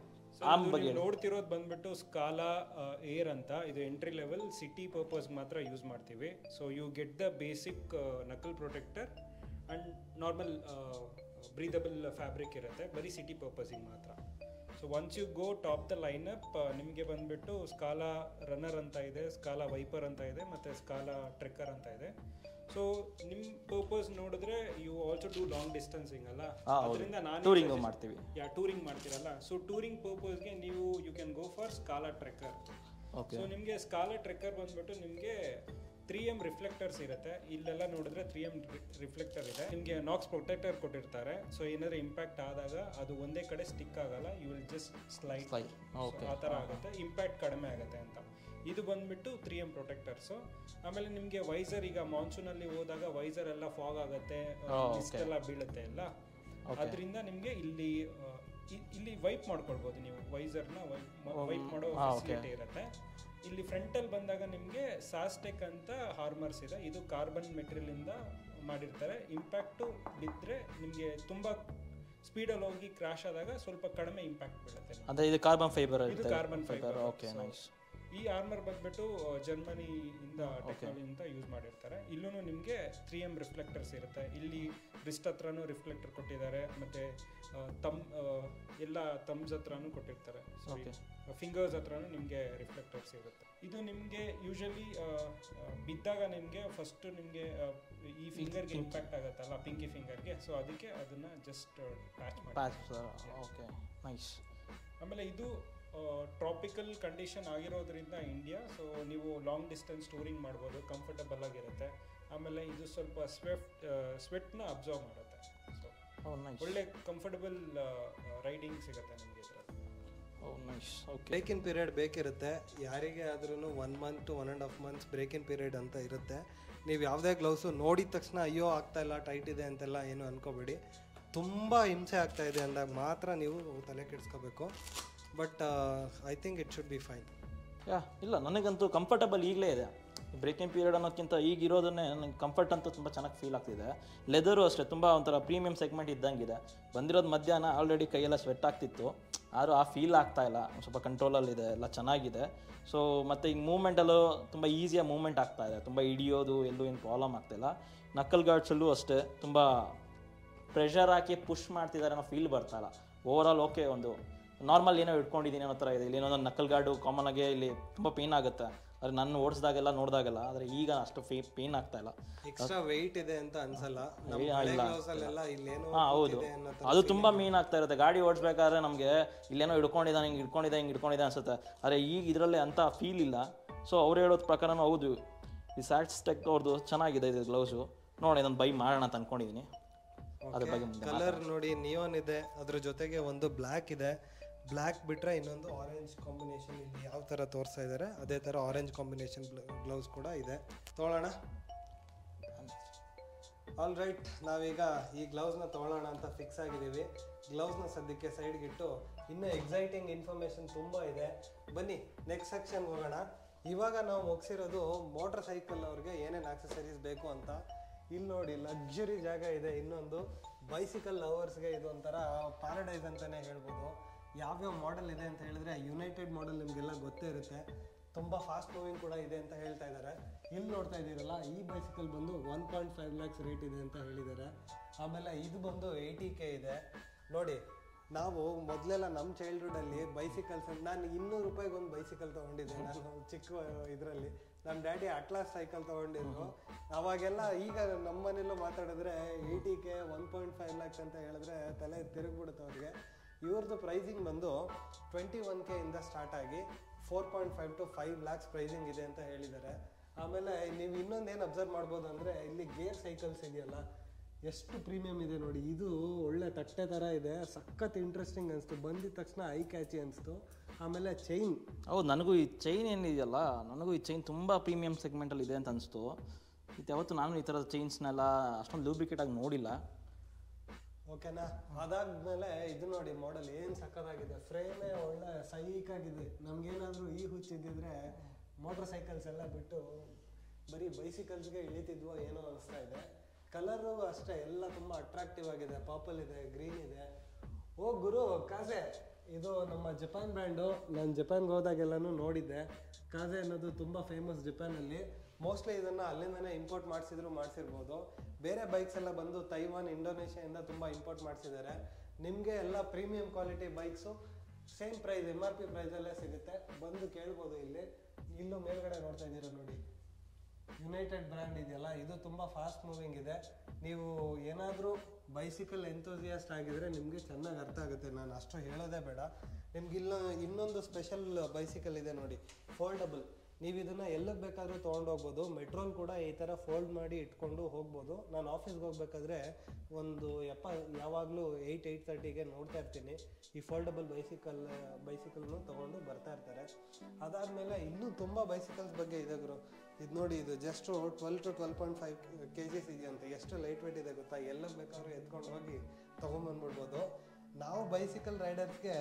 ಆ ಬಗ್ಗೆ ನೋಡ್ತಿರೋದು ಬಂದ್ಬಿಟ್ಟು ಸ್ಕಾಲಾ ಏರ್ ಅಂತ ಇದು ಎಂಟ್ರಿ ಲೆವೆಲ್ ಸಿಟಿ ಪರ್ಪಸ್ ಮಾತ್ರ ಯೂಸ್ ಮಾಡ್ತೀವಿ so you get the basic knuckle protector and normal breathable fabric ಇರುತ್ತೆ ಬರೀ ಸಿಟಿ ಪರ್ಪಸಿಗೆ ಮಾತ್ರ so once you go top the lineup ನಿಮಗೆ ಬಂದ್ಬಿಟ್ಟು ಸ್ಕಾಲಾ ರನ್ನರ್ ಅಂತ ಇದೆ ಸ್ಕಾಲಾ ವೈಪರ್ ಅಂತ ಇದೆ ಮತ್ತು ಸ್ಕಾಲಾ ಟ್ರೆಕ್ಕರ್ ಅಂತ ಇದೆ ಸೊ ನಿಮ್ಮ ಪರ್ಪಸ್ ನೋಡಿದ್ರೆ you also do long distancing ಅಲ್ಲ ಅದರಿಂದ ನಾನು ಟೂರಿಂಗು ಮಾಡ್ತೀವಿ ಯಾ ಟೂರಿಂಗ್ ಮಾಡ್ತೀರಲ್ಲ ಸೊ ಟೂರಿಂಗ್ ಪರ್ಪಸ್ಗೆ ನೀವು you can go for Scala Trekker okay so ನಿಮಗೆ ಸ್ಕಾಲಾ ಟ್ರೆಕ್ಕರ್ ಬಂದ್ಬಿಟ್ಟು ನಿಮಗೆ ತ್ರೀ ಎಮ್ ರಿಫ್ಲೆಕ್ಟರ್ಸ್ ಇರುತ್ತೆ ಇಲ್ಲೆಲ್ಲ ನೋಡಿದ್ರೆ ತ್ರೀ ಎಮ್ ರಿಫ್ಲೆಕ್ಟರ್ ಇದೆ ನಿಮಗೆ ನಾಕ್ಸ್ ಪ್ರೊಟೆಕ್ಟರ್ ಕೊಟ್ಟಿರ್ತಾರೆ ಸೊ ಏನಾದ್ರೆ ಇಂಪ್ಯಾಕ್ಟ್ ಆದಾಗ ಅದು ಒಂದೇ ಕಡೆ ಸ್ಟಿಕ್ ಆಗಲ್ಲ you will just slide Slide. Okay. ಆ ಥರ ಆಗುತ್ತೆ ಇಂಪ್ಯಾಕ್ಟ್ ಕಡಿಮೆ ಆಗುತ್ತೆ ಅಂತ ಇದು ಬಂದ್ಬಿಟ್ಟು ತ್ರೀ ಎಮ್ ಪ್ರೊಟೆಕ್ಟರ್ಸು ಆಮೇಲೆ ನಿಮಗೆ ವೈಸರ್ ಈಗ ಮಾನ್ಸೂನಲ್ಲಿ ಹೋದಾಗ ವೈಸರ್ ಎಲ್ಲ ಫಾಗ್ ಆಗುತ್ತೆ ಮಿಸ್ಟ್ ಎಲ್ಲ ಬೀಳುತ್ತೆ ಎಲ್ಲ ಅದರಿಂದ ನಿಮಗೆ ಇಲ್ಲಿ ಆ, ಇ- ಇಲ್ಲಿ ವೈಪ್ ಮಾಡ್ಕೊಳ್ಬೋದು ನೀವು ವೈಸರ್ನ ವೈಪ್ ಮಾಡೋ ಫೆಸಿಲಿಟಿ ಇರುತ್ತೆ ಇಲ್ಲಿ ಫ್ರಂಟಲ್ಲಿ ಬಂದಾಗ ನಿಮಗೆ ಸಾಸ್ಟೆಕ್ ಅಂತ ಹಾರ್ಮರ್ಸ್ ಇದೆ ಇದು ಕಾರ್ಬನ್ ಮೆಟೀರಿಯಲ್ ಇಂದ ಮಾಡಿರ್ತಾರೆ ಇಂಪ್ಯಾಕ್ಟು ಬಿದ್ದರೆ ನಿಮಗೆ ತುಂಬ ಸ್ಪೀಡಲ್ಲಿ ಹೋಗಿ ಕ್ರಾಶ್ ಆದಾಗ ಸ್ವಲ್ಪ ಕಡಿಮೆ ಇಂಪ್ಯಾಕ್ಟ್ ಬೀಳುತ್ತೆ ಅಂದರೆ ಇದು ಕಾರ್ಬನ್ ಫೈಬರ್ ಇದು carbon fibre fibre okay nice ಈ ಆರ್ಮರ್ ಬಂದ್ಬಿಟ್ಟು ಜರ್ಮನಿ ಇಂದ ಟೆಕ್ನಾಲಜಿಯಿಂದ ಯೂಸ್ ಮಾಡಿರ್ತಾರೆ ಇಲ್ಲೂ ನಿಮಗೆ ತ್ರೀ ಎಮ್ ರಿಫ್ಲೆಕ್ಟರ್ಸ್ ಇರುತ್ತೆ ಇಲ್ಲಿ ರಿಸ್ಟ್ ಹತ್ರನೂ ರಿಫ್ಲೆಕ್ಟರ್ ಕೊಟ್ಟಿದ್ದಾರೆ ಮತ್ತೆ ತಮ್ ಎಲ್ಲ ತಮ್ಸ್ ಹತ್ರನೂ ಕೊಟ್ಟಿರ್ತಾರೆ ಫಿಂಗರ್ಸ್ ಹತ್ರನೂ ನಿಮಗೆ ರಿಫ್ಲೆಕ್ಟರ್ಸ್ ಇರುತ್ತೆ ಇದು ನಿಮಗೆ ಯೂಶಲಿ ಬಿದ್ದಾಗ ನಿಮಗೆ ಫಸ್ಟ್ ನಿಮಗೆ ಈ ಫಿಂಗರ್ಗೆ ಇಂಪ್ಯಾಕ್ಟ್ ಆಗುತ್ತಲ್ಲ ಪಿಂಕಿ ಫಿಂಗರ್ಗೆ ಸೊ ಅದಕ್ಕೆ ಅದನ್ನ ಜಸ್ಟ್ ಪ್ಯಾಚ್ ಮಾಡಿ ಪ್ಯಾಚ್ ಓಕೆ ನೈಸ್ ಆಮೇಲೆ ಇದು ಟ್ರಾಪಿಕಲ್ ಕಂಡೀಷನ್ ಆಗಿರೋದ್ರಿಂದ ಇಂಡಿಯಾ ಸೊ ನೀವು ಲಾಂಗ್ ಡಿಸ್ಟೆನ್ಸ್ ಟೂರಿಂಗ್ ಮಾಡ್ಬೋದು ಕಂಫರ್ಟಬಲ್ ಆಗಿರುತ್ತೆ ಆಮೇಲೆ ಇದು ಸ್ವಲ್ಪ ಸ್ವೆಫ್ಟ್ ಸ್ವೆಟ್ನ ಅಬ್ಸರ್ವ್ ಮಾಡುತ್ತೆ ಸೊ ಓ ನೈಸ್ ಒಳ್ಳೆ ಕಂಫರ್ಟಬಲ್ ರೈಡಿಂಗ್ ಸಿಗುತ್ತೆ ನಿಮಗೆ ಇದರಲ್ಲಿ oh nice okay break in period ಬೇಕಿರುತ್ತೆ ಯಾರಿಗೆ ಆದ್ರೂ one month to one and half months break in period ಅಂತ ಇರುತ್ತೆ ನೀವು ಯಾವುದೇ ಗ್ಲೌಸು ನೋಡಿದ ತಕ್ಷಣ ಅಯ್ಯೋ ಆಗ್ತಾ ಇಲ್ಲ ಟೈಟ್ ಇದೆ ಅಂತೆಲ್ಲ ಏನು ಅನ್ಕೋಬೇಡಿ ತುಂಬ ಹಿಂಸೆ ಆಗ್ತಾ ಇದೆ ಅಂದಾಗ ಮಾತ್ರ ನೀವು ತಲೆ ಕೆಡಿಸ್ಕೋಬೇಕು but I think it should be fine yeah ಇಲ್ಲ ನನಗಂತೂ ಕಂಫರ್ಟಬಲ್ ಈಗಲೇ ಇದೆ ಬ್ರೇಕಿಂಗ್ ಪೀರಿಯಡ್ ಅನ್ನೋದಕ್ಕಿಂತ ಈಗ ಇರೋದನ್ನೇ ನನಗೆ ಕಂಫರ್ಟ್ ಅಂತೂ ತುಂಬ ಚೆನ್ನಾಗಿ ಫೀಲ್ ಆಗ್ತಿದೆ ಲೆದರು ಅಷ್ಟೇ ತುಂಬ ಒಂಥರ ಪ್ರೀಮಿಯಂ ಸೆಗ್ಮೆಂಟ್ ಇದ್ದಂಗಿದೆ ಬಂದಿರೋದು ಮಧ್ಯಾಹ್ನ ಆಲ್ರೆಡಿ ಕೈಯೆಲ್ಲ ಸ್ವೆಟ್ ಆಗ್ತಿತ್ತು ಆದರೂ ಆ ಫೀಲ್ ಆಗ್ತಾ ಇಲ್ಲ ಒಂದ್ ಸ್ವಲ್ಪ ಕಂಟ್ರೋಲಲ್ಲಿದೆ ಎಲ್ಲ ಚೆನ್ನಾಗಿದೆ ಸೊ ಮತ್ತು ಈಗ ಮೂಮೆಂಟಲ್ಲೂ ತುಂಬ ಈಸಿಯಾಗಿ ಮೂಮೆಂಟ್ ಆಗ್ತಾ ಇದೆ ತುಂಬ ಹಿಡಿಯೋದು ಎಲ್ಲೂ ಏನು ಪ್ರಾಬ್ಲಮ್ ಆಗ್ತಾಯಿಲ್ಲ ನಕ್ಕಲ್ ಗಾರ್ಡ್ಸಲ್ಲೂ ಅಷ್ಟೇ ತುಂಬ ಪ್ರೆಷರ್ ಹಾಕಿ ಪುಷ್ ಮಾಡ್ತಿದ್ದಾರೆ ಅನ್ನೋ ಫೀಲ್ ಬರ್ತಾ ಇಲ್ಲ ಓವರ್ ಆಲ್ ಓಕೆ ಒಂದು ನಾರ್ಮಲ್ ಏನೋ ಇಟ್ಕೊಂಡಿದ್ದೀನಿ ಅನ್ನೋ ಥರ ಇದೆ ಇಲ್ಲಿ ಏನೋ ನಕ್ಕಲ್ ಗಾರ್ಡು ಕಾಮನ್ ಆಗಿ ಇಲ್ಲಿ ತುಂಬ ಪೇನ್ ಆಗುತ್ತೆ ಆದರೆ ನನ್ನ ಓಡಿಸಿದಾಗೆಲ್ಲ ನೋಡಿದಾಗೆಲ್ಲ ಆದರೆ ಈಗ ಅಷ್ಟು ಫೇ ಪೇನ್ ಆಗ್ತಾ ಇಲ್ಲ ಎಕ್ಸ್ಟ್ರಾ ವೆಯ್ಟ್ ಇದೆ ಅಂತ ಅನ್ಸಲ್ಲ ನಮ್ಮ ಏ, ಹಳೆ ಇಲ್ಲ. gloves ಅಲ್ಲೆಲ್ಲ ಇಲ್ಲೇನೋ ಹಾಂ ಹೌದು ಇದೆ ಅನ್ನೋ ಥರ ಅದು ತುಂಬ ಮೇನ್ ಆಗ್ತಾ ಇರುತ್ತೆ ಗಾಡಿ ಓಡಿಸ್ಬೇಕಾದ್ರೆ ನಮಗೆ ಇಲ್ಲೇನೋ ಹಿಡ್ಕೊಂಡಿದ್ದಾನೆ ಹಿಂಗೆ ಹಿಡ್ಕೊಂಡಿದ್ದೆ ಹಿಂಗೆ ಹಿಡ್ಕೊಂಡಿದ್ದೆ ಅನ್ಸುತ್ತೆ ಆದರೆ ಈಗ ಇದರಲ್ಲಿ ಅಂಥ ಫೀಲ್ ಇಲ್ಲ ಸೊ ಅವ್ರು ಹೇಳೋದ್ ಪ್ರಕಾರನೂ ಹೌದು ಈ ಸ್ಯಾಟ್ಸ್ ಟೆಕ್ ಅವ್ರದ್ದು ಚೆನ್ನಾಗಿದೆ ಇದು ಗ್ಲೌಸು ನೋಡಿ ನಾನು ಬೈ ಮಾಡೋಣ ಅಂತ ಅನ್ಕೊಂಡಿದ್ದೀನಿ ಅದ್ರ ಬಗ್ಗೆ ಮುಂದೆ ಕಲರ್ ನೋಡಿ ನಿಯೋನ್ ಇದೆ ಅದ್ರ ಜೊತೆಗೆ ಒಂದು ಬ್ಲ್ಯಾಕ್ ಇದೆ ಬ್ಲ್ಯಾಕ್ ಬಿಟ್ರೆ ಇನ್ನೊಂದು ಆರೆಂಜ್ ಕಾಂಬಿನೇಷನ್ ಇಲ್ಲಿ ಯಾವ ಥರ ತೋರಿಸ್ತಾ ಇದ್ದಾರೆ ಅದೇ ಥರ ಆರೆಂಜ್ ಕಾಂಬಿನೇಷನ್ ಗ್ಲೌಸ್ ಕೂಡ ಇದೆ ತೊಗೊಳ್ಳೋಣ ಆಲ್ ರೈಟ್ ನಾವೀಗ ಈ ಗ್ಲೌಸ್ನ ತೊಗೊಳ್ಳೋಣ ಅಂತ ಫಿಕ್ಸ್ ಆಗಿದ್ದೀವಿ ಗ್ಲೌಸ್ನ ಸದ್ಯಕ್ಕೆ ಸೈಡ್ಗಿಟ್ಟು ಇನ್ನೂ ಎಕ್ಸೈಟಿಂಗ್ ಇನ್ಫಾರ್ಮೇಷನ್ ತುಂಬ ಇದೆ ಬನ್ನಿ ನೆಕ್ಸ್ಟ್ ಸೆಕ್ಷನ್ಗೆ ಹೋಗೋಣ ಇವಾಗ ನಾವು ಮುಗಿಸಿರೋದು ಮೋಟರ್ ಸೈಕಲ್ ಅವ್ರಿಗೆ ಏನೇನು ಆಕ್ಸೆಸರೀಸ್ ಬೇಕು ಅಂತ ಇಲ್ಲಿ ನೋಡಿ ಲಕ್ಸುರಿ ಜಾಗ ಇದೆ ಇನ್ನೊಂದು ಬೈಸಿಕಲ್ ಲವರ್ಸ್ಗೆ ಇದು ಒಂಥರ ಪ್ಯಾರಡೈಸ್ ಅಂತಲೇ ಹೇಳ್ಬೋದು ಯಾವ್ಯಾವ ಮಾಡೆಲ್ ಇದೆ ಅಂತ ಹೇಳಿದ್ರೆ ಯುನೈಟೆಡ್ ಮಾಡೆಲ್ ನಿಮಗೆಲ್ಲ ಗೊತ್ತೇ ಇರುತ್ತೆ ತುಂಬ ಫಾಸ್ಟ್ ಮೂವಿಂಗ್ ಕೂಡ ಇದೆ ಅಂತ ಹೇಳ್ತಾ ಇದ್ದಾರೆ ಇಲ್ಲಿ ನೋಡ್ತಾ ಇದ್ದೀರಲ್ಲ ಈ ಬೈಸಿಕಲ್ ಬಂದು one point five lakhs rate ಇದೆ ಅಂತ ಹೇಳಿದ್ದಾರೆ ಆಮೇಲೆ ಇದು ಬಂದು ಏಯ್ಟಿ ಕೆ ಇದೆ ನೋಡಿ ನಾವು ಮೊದಲೆಲ್ಲ ನಮ್ಮ ಚೈಲ್ಡ್ಹುಡಲ್ಲಿ ಬೈಸಿಕಲ್ಸ್ ನಾನು ಇನ್ನೂರು ರೂಪಾಯಿಗೆ ಒಂದು ಬೈಸಿಕಲ್ ತೊಗೊಂಡಿದ್ದೆ ನಾನು ಚಿಕ್ಕ ಇದರಲ್ಲಿ ನಮ್ಮ ಡ್ಯಾಡಿ ಅಟ್ಲಾಸ್ ಸೈಕಲ್ ತೊಗೊಂಡಿದ್ರು ಅವಾಗೆಲ್ಲ ಈಗ ನಮ್ಮ ಮನೇಲೂ ಮಾತಾಡಿದ್ರೆ eighty K one point five lakhs ಅಂತ ಹೇಳಿದ್ರೆ ತಲೆ ತಿರುಗ್ಬಿಡುತ್ತೆ ಅವ್ರಿಗೆ ಇವ್ರದ್ದು ಪ್ರೈಸಿಂಗ್ ಬಂದು ಟ್ವೆಂಟಿ ಒನ್ ಕೆ ಇಂದ ಸ್ಟಾರ್ಟ್ ಆಗಿ four point five to five lakhs pricing ಇದೆ ಅಂತ ಹೇಳಿದ್ದಾರೆ ಆಮೇಲೆ ನೀವು ಇನ್ನೊಂದೇನು ಅಬ್ಸರ್ವ್ ಮಾಡ್ಬೋದು ಅಂದರೆ ಇಲ್ಲಿ ಗೇರ್ ಸೈಕಲ್ಸ್ ಇದೆಯಲ್ಲ ಎಷ್ಟು ಪ್ರೀಮಿಯಂ ಇದೆ ನೋಡಿ ಇದು ಒಳ್ಳೆ ತಟ್ಟೆ ಥರ ಇದೆ ಸಖತ್ ಇಂಟ್ರೆಸ್ಟಿಂಗ್ ಅನಿಸ್ತು ಬಂದಿದ ತಕ್ಷಣ ಐ ಕ್ಯಾಚಿ ಅನಿಸ್ತು ಆಮೇಲೆ ಚೈನ್ ಹೌದು ನನಗೂ ಈ ಚೈನ್ ಏನಿದೆಯಲ್ಲ ನನಗೂ ಈ ಚೈನ್ ತುಂಬ ಪ್ರೀಮಿಯಂ ಸೆಗ್ಮೆಂಟಲ್ಲಿ ಇದೆ ಅಂತ ಅನಿಸ್ತು ಇದು ಯಾವತ್ತು ನಾನು ಈ ಥರದ ಚೈನ್ಸ್ನೆಲ್ಲ ಅಷ್ಟೊಂದು ಲೂಬ್ರಿಕೇಟ್ ಆಗಿ ನೋಡಿಲ್ಲ ಓಕೆನಾ ಅದಾದ್ಮೇಲೆ ಇದು ನೋಡಿ ಮಾಡೆಲ್ ಏನು ಸಕ್ಕತ್ತಾಗಿದೆ ಫ್ರೇಮೇ ಒಳ್ಳೆ ಸೈಕ್ ಆಗಿದೆ ನಮ್ಗೇನಾದ್ರೂ ಈ ಹುಚ್ಚಿದ್ದಿದ್ರೆ ಮೋಟರ್ ಸೈಕಲ್ಸ್ ಎಲ್ಲ ಬಿಟ್ಟು ಬರೀ ಬೈಸಿಕಲ್ಸ್ಗೆ ಇಳಿತಿದ್ವೋ ಏನೋ ಅನಿಸ್ತಾ ಇದೆ ಕಲರು ಅಷ್ಟೇ ಎಲ್ಲ ತುಂಬ ಅಟ್ರಾಕ್ಟಿವ್ ಆಗಿದೆ ಪರ್ಪಲ್ ಇದೆ ಗ್ರೀನ್ ಇದೆ ಓ ಗುರು ಕಾಸೆ ಇದು ನಮ್ಮ ಜಪಾನ್ ಬ್ರ್ಯಾಂಡು ನಾನು ಜಪಾನ್ಗೆ ಹೋದಾಗೆಲ್ಲನೂ ನೋಡಿದ್ದೆ ಕಾಸೆ ಅನ್ನೋದು ತುಂಬ ಫೇಮಸ್ ಜಪಾನಲ್ಲಿ ಮೋಸ್ಟ್ಲಿ ಇದನ್ನು ಅಲ್ಲಿಂದನೇ ಇಂಪೋರ್ಟ್ ಮಾಡಿಸಿದ್ರು ಮಾಡಿಸಿರ್ಬೋದು ಬೇರೆ ಬೈಕ್ಸ್ ಎಲ್ಲ ಬಂದು ತೈವಾನ್ ಇಂಡೋನೇಷ್ಯಾದಿಂದ ತುಂಬ ಇಂಪೋರ್ಟ್ ಮಾಡಿಸಿದ್ದಾರೆ ನಿಮಗೆ ಎಲ್ಲ premium quality bikes same price M R P ಪ್ರೈಸಲ್ಲೇ ಸಿಗುತ್ತೆ ಬಂದು ಕೇಳ್ಬೋದು ಇಲ್ಲಿ ಇಲ್ಲೂ ಮೇಲ್ಗಡೆ ನೋಡ್ತಾ ಇದ್ದೀರಾ ನೋಡಿ ಯುನೈಟೆಡ್ ಬ್ರ್ಯಾಂಡ್ ಇದೆಯಲ್ಲ ಇದು ತುಂಬ ಫಾಸ್ಟ್ ಮೂವಿಂಗ್ ಇದೆ ನೀವು ಏನಾದರೂ ಬೈಸಿಕಲ್ ಎಂತೂಸಿಯಾಸ್ಟ್ ಆಗಿದ್ರೆ ನಿಮಗೆ ಚೆನ್ನಾಗಿ ಅರ್ಥ ಆಗುತ್ತೆ ನಾನು ಅಷ್ಟು ಹೇಳೋದೇ ಬೇಡ ನಿಮ್ಗೆ ಇಲ್ಲ ಇನ್ನೊಂದು ಸ್ಪೆಷಲ್ ಬೈಸಿಕಲ್ ಇದೆ ನೋಡಿ ಫೋಲ್ಡಬಲ್ ನೀವು ಇದನ್ನು ಎಲ್ಲಕ್ಕೆ ಬೇಕಾದರೂ ತೊಗೊಂಡೋಗ್ಬೋದು ಮೆಟ್ರೋಲ್ ಕೂಡ ಈ ಥರ ಫೋಲ್ಡ್ ಮಾಡಿ ಇಟ್ಕೊಂಡು ಹೋಗ್ಬೋದು ನಾನು ಆಫೀಸ್ಗೆ ಹೋಗ್ಬೇಕಾದ್ರೆ ಒಂದು ಎಪ್ಪ ಯಾವಾಗಲೂ ಏಯ್ಟ್ ಏಯ್ಟ್ ತರ್ಟಿಗೆ ನೋಡ್ತಾ ಇರ್ತೀನಿ ಈ ಫೋಲ್ಡಬಲ್ ಬೈಸಿಕಲ್ ಬೈಸಿಕಲ್ನು ತೊಗೊಂಡು ಬರ್ತಾ ಇರ್ತಾರೆ ಅದಾದಮೇಲೆ ಇನ್ನೂ ತುಂಬ ಬೈಸಿಕಲ್ಸ್ ಬಗ್ಗೆ ಇದೆ ಗುರು ಇದು ನೋಡಿ ಇದು just twelve to twelve point five K Gs ಇದೆಯಂತೆ ಎಷ್ಟು ಲೈಟ್ ವೇಟ್ ಇದೆ ಗೊತ್ತಾ ಎಲ್ಲಕ್ಕೆ ಬೇಕಾದ್ರೂ ಎತ್ಕೊಂಡು ಹೋಗಿ ತೊಗೊಂಬಂದ್ಬಿಡ್ಬೋದು ನಾವು ಬೈಸಿಕಲ್ ರೈಡರ್ಸ್ಗೆ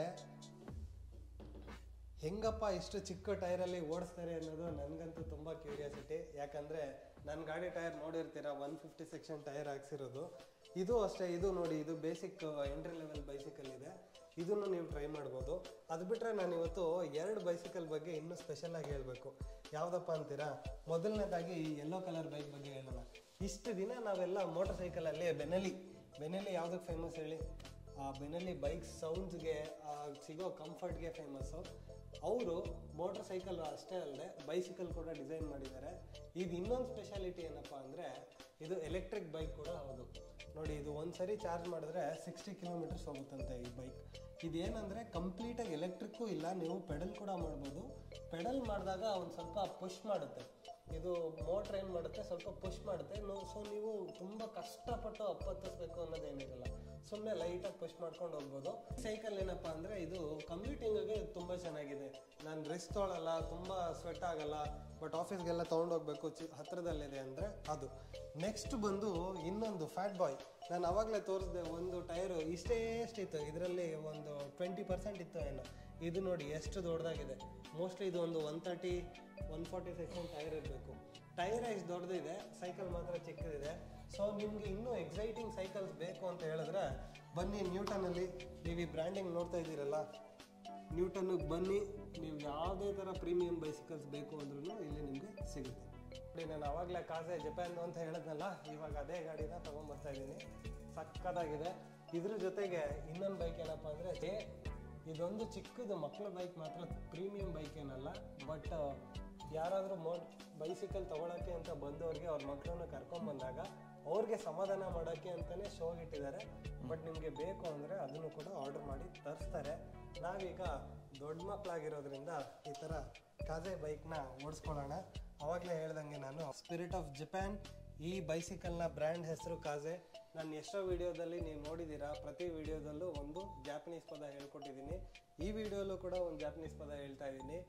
ಹೆಂಗಪ್ಪ ಇಷ್ಟು ಚಿಕ್ಕ ಟೈರಲ್ಲಿ ಓಡಿಸ್ತಾರೆ ಅನ್ನೋದು ನನಗಂತೂ ತುಂಬ ಕ್ಯೂರಿಯಾಸಿಟಿ ಯಾಕಂದರೆ ನನ್ನ ಗಾಡಿ ಟೈರ್ ನೋಡಿರ್ತೀರ ಒನ್ ಫಿಫ್ಟಿ ಸೆಕ್ಷನ್ ಟೈರ್ ಹಾಕ್ಸಿರೋದು ಇದು ಅಷ್ಟೇ ಇದು ನೋಡಿ ಇದು ಬೇಸಿಕ್ ಎಂಟ್ರಿ ಲೆವೆಲ್ ಬೈಸಿಕಲ್ ಇದೆ ಇದನ್ನು ನೀವು ಟ್ರೈ ಮಾಡ್ಬೋದು ಅದು ಬಿಟ್ಟರೆ ನಾನು ಇವತ್ತು ಎರಡು ಬೈಸಿಕಲ್ ಬಗ್ಗೆ ಇನ್ನೂ ಸ್ಪೆಷಲ್ ಆಗಿ ಹೇಳಬೇಕು ಯಾವುದಪ್ಪ ಅಂತೀರಾ ಮೊದಲನೇದಾಗಿ ಈ ಯೆಲ್ಲೋ ಕಲರ್ ಬೈಕ್ ಬಗ್ಗೆ ಹೇಳೋಣ ಇಷ್ಟು ದಿನ ನಾವೆಲ್ಲ ಮೋಟರ್ ಸೈಕಲಲ್ಲಿ ಬೆನಲಿ ಬೆನಲಿ ಯಾವುದಕ್ಕೆ ಫೇಮಸ್ ಹೇಳಿ ಆ ಬೆನಲಿ ಬೈಕ್ ಸೌಂಡ್ಸ್ಗೆ ಸಿಗೋ ಕಂಫರ್ಟ್ಗೆ ಫೇಮಸ್ಸು ಅವರು ಮೋಟರ್ ಸೈಕಲ್ ಅಷ್ಟೇ ಅಲ್ಲದೆ ಬೈಸಿಕಲ್ ಕೂಡ ಡಿಸೈನ್ ಮಾಡಿದ್ದಾರೆ ಇದು ಇನ್ನೊಂದು ಸ್ಪೆಷಾಲಿಟಿ ಏನಪ್ಪ ಅಂದರೆ ಇದು ಎಲೆಕ್ಟ್ರಿಕ್ ಬೈಕ್ ಕೂಡ ಹೌದು ನೋಡಿ ಇದು ಒಂದ್ಸರಿ ಚಾರ್ಜ್ ಮಾಡಿದ್ರೆ ಸಿಕ್ಸ್ಟಿ ಕಿಲೋಮೀಟರ್ಸ್ ಹೋಗುತ್ತಂತೆ ಈ ಬೈಕ್ ಇದೇನಂದರೆ ಕಂಪ್ಲೀಟಾಗಿ ಎಲೆಕ್ಟ್ರಿಕ್ಕು ಇಲ್ಲ ನೀವು ಪೆಡಲ್ ಕೂಡ ಮಾಡ್ಬೋದು ಪೆಡಲ್ ಮಾಡಿದಾಗ ಒಂದು ಸ್ವಲ್ಪ ಪುಷ್ ಮಾಡುತ್ತೆ ಇದು ಮೋಟ್ರ್ ಏನು ಮಾಡುತ್ತೆ ಸ್ವಲ್ಪ ಪುಷ್ ಮಾಡುತ್ತೆ ಸೊ ನೀವು ತುಂಬ ಕಷ್ಟಪಟ್ಟು ಅಪ್ಪತ್ತಿಸ್ಬೇಕು ಅನ್ನೋದೇನಿರಲ್ಲ ಸುಮ್ಮನೆ ಲೈಟಾಗಿ ಪುಷ್ ಮಾಡ್ಕೊಂಡು ಹೋಗ್ಬೋದು ಸೈಕಲ್ ಏನಪ್ಪ ಅಂದರೆ ಇದು ಕಮ್ಯೂಟಿಂಗ್ಗೆ ತುಂಬ ಚೆನ್ನಾಗಿದೆ ನಾನು ರಿಸ್ಕ್ ತೊಗೊಳಲ್ಲ ತುಂಬ ಸ್ವೆಟ್ ಆಗಲ್ಲ ಬಟ್ ಆಫೀಸ್ಗೆಲ್ಲ ತೊಗೊಂಡೋಗ್ಬೇಕು ಚಿ ಹತ್ರದಲ್ಲಿದೆ ಅಂದರೆ ಅದು ನೆಕ್ಸ್ಟ್ ಬಂದು ಇನ್ನೊಂದು ಫ್ಯಾಟ್ ಬಾಯ್ ನಾನು ಅವಾಗಲೇ ತೋರಿಸಿದೆ ಒಂದು ಟೈರು ಇಷ್ಟೇ ಎಷ್ಟಿತ್ತು ಇದರಲ್ಲಿ ಒಂದು ಟ್ವೆಂಟಿ ಪರ್ಸೆಂಟ್ ಇತ್ತು ಏನೋ ಇದು ನೋಡಿ ಎಷ್ಟು ದೊಡ್ಡದಾಗಿದೆ ಮೋಸ್ಟ್ಲಿ ಇದು ಒಂದು one thirty one forty section tyre ಇರಬೇಕು ಟೈರ್ ಎಷ್ಟು ದೊಡ್ಡದಿದೆ ಸೈಕಲ್ ಮಾತ್ರ ಚಿಕ್ಕದಿದೆ ಸೊ ನಿಮಗೆ ಇನ್ನೂ ಎಕ್ಸೈಟಿಂಗ್ ಸೈಕಲ್ಸ್ ಬೇಕು ಅಂತ ಹೇಳಿದ್ರೆ ಬನ್ನಿ ನ್ಯೂಟನಲ್ಲಿ ನೀವು ಈ ಬ್ರ್ಯಾಂಡಿಂಗ್ ನೋಡ್ತಾ ಇದ್ದೀರಲ್ಲ ನ್ಯೂಟನ್ಗೆ ಬನ್ನಿ ನೀವು ಯಾವುದೇ ಥರ ಪ್ರೀಮಿಯಂ ಬೈಸಿಕಲ್ಸ್ ಬೇಕು ಅಂದ್ರೂ ಇಲ್ಲಿ ನಿಮಗೆ ಸಿಗುತ್ತೆ ನೋಡಿ ನಾನು ಅವಾಗಲೇ ಕಾಸೆ ಜಪಾನ್ ಅಂತ ಹೇಳಿದ್ನಲ್ಲ ಇವಾಗ ಅದೇ ಗಾಡಿನ ತೊಗೊಂಬರ್ತಾ ಇದ್ದೀನಿ ಸಕ್ಕತ್ತಾಗಿದೆ ಇದ್ರ ಜೊತೆಗೆ ಇನ್ನೊಂದು ಬೈಕ್ ಏನಪ್ಪ ಅಂದರೆ ಇದೊಂದು ಚಿಕ್ಕದು ಮಕ್ಕಳ ಬೈಕ್ ಮಾತ್ರ ಪ್ರೀಮಿಯಂ ಬೈಕ್ ಏನಲ್ಲ ಬಟ್ ಯಾರಾದರೂ ಮೋ ಬೈಸಿಕಲ್ ತೊಗೊಳಕ್ಕೆ ಅಂತ ಬಂದವ್ರಿಗೆ ಅವ್ರ ಮಕ್ಕಳನ್ನ ಕರ್ಕೊಂಬಂದಾಗ ಅವ್ರಿಗೆ ಸಮಾಧಾನ ಮಾಡೋಕ್ಕೆ ಅಂತಲೇ ಶೋಗೆ ಇಟ್ಟಿದ್ದಾರೆ ಬಟ್ ನಿಮಗೆ ಬೇಕು ಅಂದರೆ ಅದನ್ನು ಕೂಡ ಆರ್ಡರ್ ಮಾಡಿ ತರಿಸ್ತಾರೆ ನಾವೀಗ ದೊಡ್ಡ ಮಕ್ಕಳಾಗಿರೋದ್ರಿಂದ ಈ ಥರ ಕಾಜೆ ಬೈಕ್ನ ಓಡಿಸ್ಕೊಳ್ಳೋಣ ಅವಾಗಲೇ ಹೇಳ್ದಂಗೆ ನಾನು ಸ್ಪಿರಿಟ್ ಆಫ್ ಜಪಾನ್ ಈ ಬೈಸಿಕಲ್ನ ಬ್ರ್ಯಾಂಡ್ ಹೆಸರು ಕಾಜೆ ನಾನು ಎಷ್ಟೋ ವಿಡಿಯೋದಲ್ಲಿ ನೀವು ನೋಡಿದ್ದೀರಾ ಪ್ರತಿ ವಿಡಿಯೋದಲ್ಲೂ ಒಂದು ಜಾಪನೀಸ್ ಪದ ಹೇಳ್ಕೊಟ್ಟಿದ್ದೀನಿ ಈ ವಿಡಿಯೋಲ್ಲೂ ಕೂಡ ಒಂದು ಜಾಪನೀಸ್ ಪದ ಹೇಳ್ತಾ ಇದ್ದೀನಿ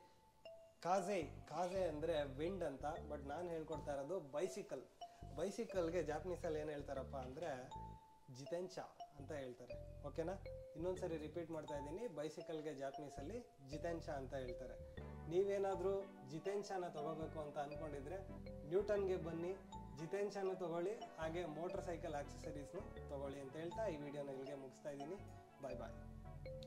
ಕಾಜೆ ಕಾಜೆ ಅಂದರೆ ವಿಂಡ್ ಅಂತ ಬಟ್ ನಾನು ಹೇಳ್ಕೊಡ್ತಾ ಇರೋದು ಬೈಸಿಕಲ್ ಬೈಸಿಕಲ್ಗೆ ಜಾಪನೀಸಲ್ಲಿ ಏನು ಹೇಳ್ತಾರಪ್ಪ ಅಂದರೆ ಜಿತೆಂಚ ಅಂತ ಹೇಳ್ತಾರೆ ಓಕೆನಾ ಇನ್ನೊಂದ್ಸರಿ ರಿಪೀಟ್ ಮಾಡ್ತಾ ಇದ್ದೀನಿ ಬೈಸಿಕಲ್ಗೆ ಜಾಪನೀಸಲ್ಲಿ ಜಿತೆಂಚ ಅಂತ ಹೇಳ್ತಾರೆ ನೀವೇನಾದರೂ ಜಿತೆಂಚಾನ ತಗೋಬೇಕು ಅಂತ ಅಂದ್ಕೊಂಡಿದ್ರೆ ನ್ಯೂಟನ್ಗೆ ಬನ್ನಿ ಜಿತೆಂಚಾನು ತಗೊಳ್ಳಿ ಹಾಗೆ ಮೋಟರ್ ಸೈಕಲ್ ಆಕ್ಸೆಸರೀಸ್ನು ತಗೊಳ್ಳಿ ಅಂತ ಹೇಳ್ತಾ ಈ ವಿಡಿಯೋನ ಇಲ್ಲಿಗೆ ಮುಗಿಸ್ತಾ ಇದ್ದೀನಿ ಬಾಯ್ ಬಾಯ್